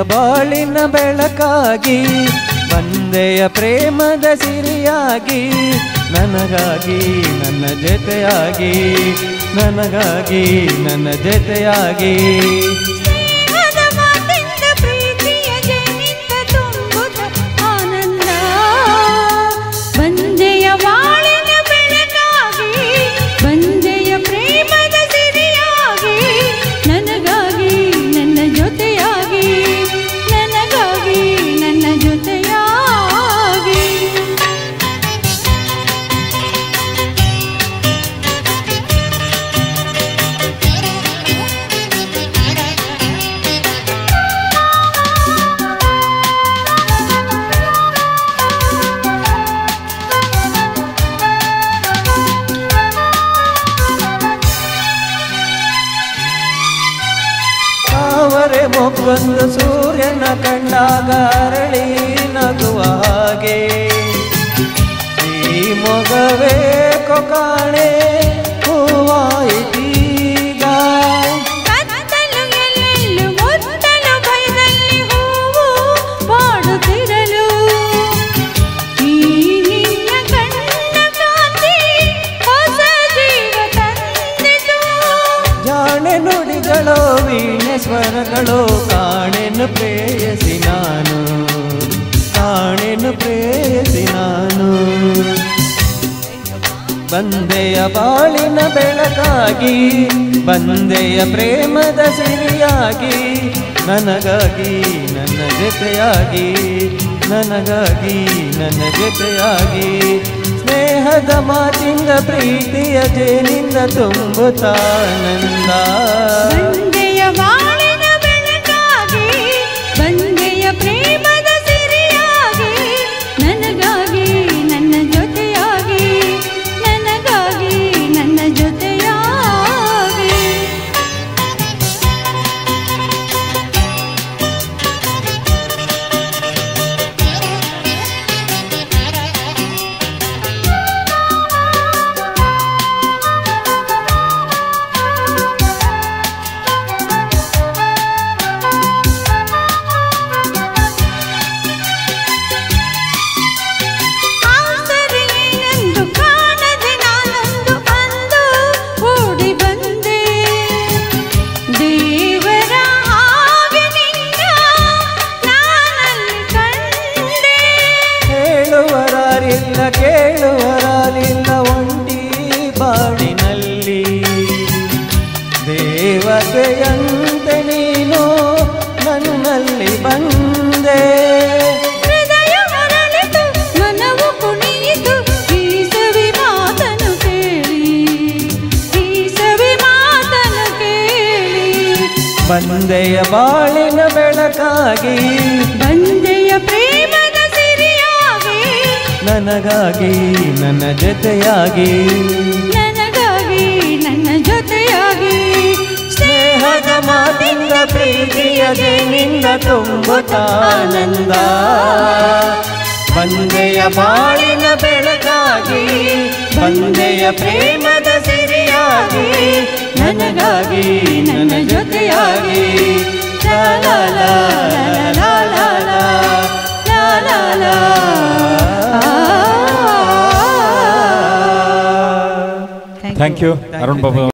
ಬಾಳಿನ ಬೆಳಕಾಗಿ ಬಂದೆಯ ಪ್ರೇಮದ ಸಿರಿಯಾಗಿ ನನಗಾಗಿ ನನ್ನ ಜೊತೆಯಾಗಿ ನನಗಾಗಿ ನನ್ನ ಜೊತೆಯಾಗಿ ಸ್ನೇಹದ ಮಾತಿಂದ ಪ್ರೀತಿಯ ಜನಿತ ತುಂಬುತ್ತ ಆನಂದ ಬಂದೆಯ ಬಾಳಿನ ಬೆಳಕಾಗಿ ಬಂದೆಯ ಪ್ರೇಮದ ಸಿರಿಯಾಗಿ ನನಗಾಗಿ ನನ್ನ ಜೊತೆಯಾಗಿ ನನಗಾಗಿ ನನ್ನ ಜೊತೆಯಾಗಿ ತಾವರೆ ಮೊಗ್ಗೊಂದು ಸೂರ್ಯನ ಕಂಡಾಗ ಅರಳಿ ನಗುವ ಹಾಗೆ ಈ ಮೊಗವೇ ಕೊಕಾಣೆ ಹೂವಾಯಿತೀಗ ಕತ್ತಲು ಎಲ್ಲೆಲ್ಲೂ ಮುತ್ತಲು ಭಯದಲ್ಲಿ ಹೂವು ಬಾಡುತ್ತಿರಲು ಈ ನಿನ್ನ ಕಣ್ಣ ಕಾಂತಿ ಹೊಸ ಜೀವ ತಂದಿತು ಜಾಣೆ ನುಡಿಗಳೋ ವೀಣೆ ಸ್ವರಗಳೋ ಕಾಣೆನು ಪ್ರೇಯಸಿ ನಾನು ಕಾಣೆನು ಪ್ರೇಯಸಿ ನಾನು ಬಂದೆಯ ಬಾಳಿನ ಬೆಳಕಾಗಿ ಬಂದೆಯ ಪ್ರೇಮದ ಸಿರಿಯಾಗಿ ನನಗಾಗಿ ನನ್ನ ಜೊತೆಯಾಗಿ ನನಗಾಗಿ ನನ್ನ ಜೊತೆಯಾಗಿ ಸ್ನೇಹದ ಮಾತಿಂದ ಪ್ರೀತಿಯ ಜೇನಿಂದ ತುಂಬುತ್ತಾನಂದ ಬಂದೆಯ ಬಾಳಿನ ಬೆಳಕಾಗಿ ಬಂದೆಯ ಪ್ರೇಮದ ಸಿರಿಯಾಗಿ ನನಗಾಗಿ ನನ್ನ ಜೊತೆಯಾಗಿ ನನಗಾಗಿ ನನ್ನ ಜೊತೆಯಾಗಿ ಆಸರೆಯೇನೆಂದು ಕಾಣದೆ ನಾನೊಂದು ಅಂದು ಓಡಿ ಬಂದೆ ದೇವರ ಹಾಗೆ ನಿನ್ನ ನಾನಲ್ಲಿ ಕಂಡೆ ಹೇಳುವರಾರಿಲ್ಲ ಕೇಳುವರಾರಿಲ್ಲ ಒಂಟಿ ಬಾಡಿನಲ್ಲಿ ದೇವತೆಯಂತೆ ನೀನು ನನ್ನಲ್ಲಿ ಬಂದೆ ಹೃದಯ ಮರಳಿತು ಮನವು ಕುಣಿಯಿತು ಈ ಸವಿ ಮಾತನು ಕೇಳಿ ಈ ಸವಿ ಮಾತನು ಕೇಳಿ ಬಂದೆಯ ಬಾಳಿನ ಬೆಳಕಾಗಿ ಬಂದೆಯ ಪ್ರೇಮದ ಸಿರಿಯಾಗಿ ನನಗಾಗಿ ನನ್ನ ಜೊತೆಯಾಗಿ ನನಗಾಗಿ ನನ್ನ ಜೊತೆಯಾಗಿ ಸ್ನೇಹದ ಮಾತಿಂದ ಪ್ರೀತಿಯ ಜೇನಿಂದ ತುಂಬುತ್ತಾನಂದ ಬಂದೆಯ ಬಾಳಿನ ಬೆಳಕಾಗಿ ಬಂದೆಯ ಪ್ರೇಮದ ಸಿರಿಯಾಗಿ ನನಗಾಗಿ ನನ್ನ ಜೊತೆಯಾಗಿ ಲಾ ಲಾ ಲಾ ಲಾ ಲಾ ಲಾ ಲಾ ಲಾ ಲಾ ಥ್ಯಾಂಕ್ ಯು ಅರುಣ್ ಬಾಬು